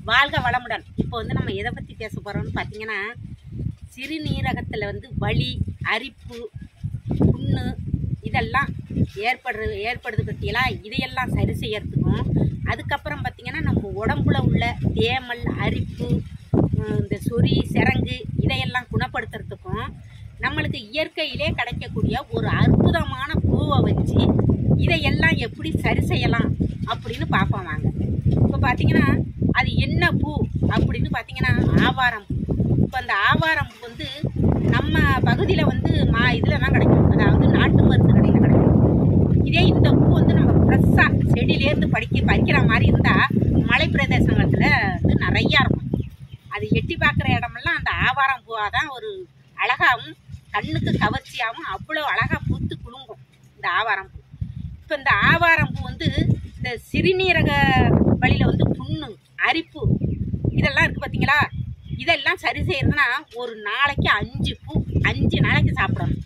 வாழ்க வளமுடன் இப்போ வந்து நம்ம எதை பற்றி பேச போகிறோம்னு பார்த்தீங்கன்னா சிறுநீரகத்தில் வந்து வலி அரிப்பு புண்ணு இதெல்லாம் ஏற்படுறது ஏற்படுது பற்றியெல்லாம் இதையெல்லாம் சரி செய்யறதுக்கும் அதுக்கப்புறம் பார்த்தீங்கன்னா நம்ம உடம்புல உள்ள தேமல் அரிப்பு உம், இந்த சொறி சிரங்கு இதையெல்லாம் குணப்படுத்துறதுக்கும் நம்மளுக்கு இயற்கையிலே கிடைக்கக்கூடிய ஒரு அற்புதமான பூவை வச்சு இதையெல்லாம் எப்படி சரி செய்யலாம் அப்படின்னு பார்ப்போம் வாங்க இப்போ பார்த்தீங்கன்னா அது என்ன பூ அப்படின்னு பார்த்தீங்கன்னா ஆவாரம் பூ இப்போ அந்த ஆவாரம் பூ வந்து நம்ம பகுதியில் வந்து மா இதில் தான் கிடைக்கும் அதாவது நாட்டு மருந்து கடையில் கிடைக்கும் இதே இந்த பூ வந்து நம்ம ஃப்ரெஷ்ஷாக செடியிலேருந்து படிக்க பறிக்கிற மாதிரி இருந்தால் மலை பிரதேசங்களில் வந்து நிறையா இருக்கும் அது எட்டி பார்க்குற இடமெல்லாம் அந்த ஆவாரம் பூவாக தான் ஒரு அழகாகவும் கண்ணுக்கு கவர்ச்சியாகவும் அவ்வளோ அழகாக பூத்து குலுங்கும் இந்த ஆவாரம் பூ இப்போ இந்த ஆவாரம் பூ வந்து இந்த சிறுநீரக வழியில் வந்து புண்ணு அரிப்பு இதெல்லாம் இருக்குது பார்த்தீங்களா இதெல்லாம் சரி செய்யறதுனா ஒரு நாளைக்கு அஞ்சு பூ அஞ்சு நாளைக்கு சாப்பிடணும்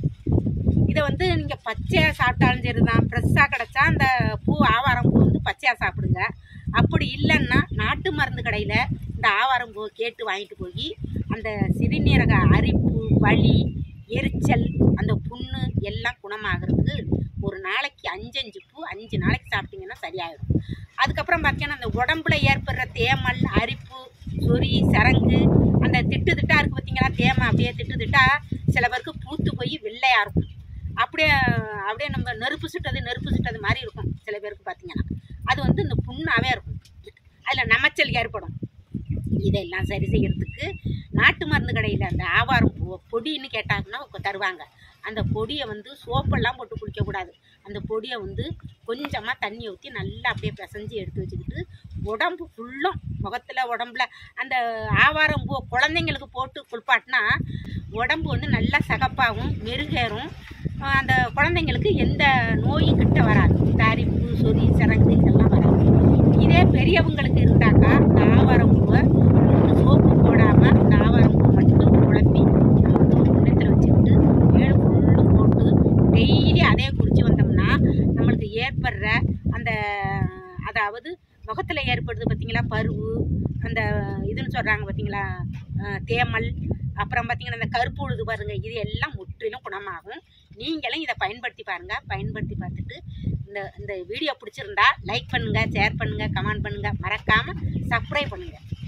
இதை வந்து நீங்கள் பச்சையாக சாப்பிட்டாலும் சரி தான் ஃப்ரெஷ்ஷாக கிடச்சா அந்த பூ ஆவாரம் பூ வந்து பச்சையாக சாப்பிடுங்க அப்படி இல்லைன்னா நாட்டு மருந்து கடையில் இந்த ஆவாரம் பூவை கேட்டு வாங்கிட்டு போய் அந்த சிறுநீரக அரிப்பு வலி எரிச்சல் அந்த புண்ணு எல்லாம் குணமாகிறதுக்கு ஒரு நாளைக்கு அஞ்சு அஞ்சு பூ அஞ்சு நாளைக்கு சாப்பிட்டீங்கன்னா சரியாயிடும் அதுக்கப்புறம் பார்த்தீங்கன்னா அந்த உடம்புல ஏற்படுற தேமல் அரிப்பு சொறி சரங்கு அந்த திட்டு திட்டா இருக்கு பார்த்தீங்களா தேமை அப்படியே திட்டு திட்டா சில பேருக்கு பூத்து போய் வெள்ளையாக இருக்கும் அப்படியே அப்படியே நம்ம நெருப்பு சுட்டது நெருப்பு சுட்டது மாதிரி இருக்கும் சில பேருக்கு பார்த்தீங்கன்னா அது வந்து இந்த புண்ணாகவே இருக்கும் அதில் நமைச்சல் ஏற்படும் இதெல்லாம் சரி செய்யறதுக்கு நாட்டு மருந்து கடையில் அந்த ஆவாரம் பூ பொடின்னு கேட்டாங்கன்னா கொ- தருவாங்க அந்த பொடியை வந்து சோப்பெல்லாம் போட்டு குடிக்கக்கூடாது அந்த பொடியை வந்து கொஞ்சமாக தண்ணி ஊற்றி நல்லா அப்படியே பிசைஞ்சு எடுத்து வச்சுக்கிட்டு உடம்பு ஃபுல்லும் முகத்தில் உடம்புல அந்த ஆவாரம் பூ குழந்தைங்களுக்கு போட்டு குளிப்பாட்டினா உடம்பு வந்து நல்லா சகப்பாகவும் மெருகேறும் ஆஹ் அந்த குழந்தைங்களுக்கு எந்த நோயும் கிட்ட வராது தாரிப்பு சொறி சிறங்கு இதெல்லாம் வராது இதே பெரியவங்களுக்கு இருந்தாக்கா இந்த ஆவாரம் பூவை வந்து சோப்பு போடாமல் இந்த ஆவாரம் பூ மட்டும் குழப்பி நம்ம வந்து ஒரு கிண்ணத்தில் வச்சுக்கிட்டு ஏழு ஃபுல்லும் போட்டு டெய்லி அதே குடிச்சு வந்தோம்னா நம்மளுக்கு ஏற்படுற அந்த அதாவது முகத்தில் ஏற்படுது பார்த்தீங்களா பருவு அந்த இதுன்னு சொல்கிறாங்க பார்த்தீங்களா அஹ் தேமல் அப்புறம் பார்த்தீங்கன்னா இந்த கருப்பு உழுது பாருங்க இது எல்லாம் முற்றிலும் குணமாகும் நீங்களும் இதை பயன்படுத்தி பாருங்க பயன்படுத்தி பார்த்துட்டு இந்த இந்த வீடியோ பிடிச்சிருந்தா லைக் பண்ணுங்க ஷேர் பண்ணுங்க கமெண்ட் பண்ணுங்க மறக்காம சப்ஸ்கிரைப் பண்ணுங்க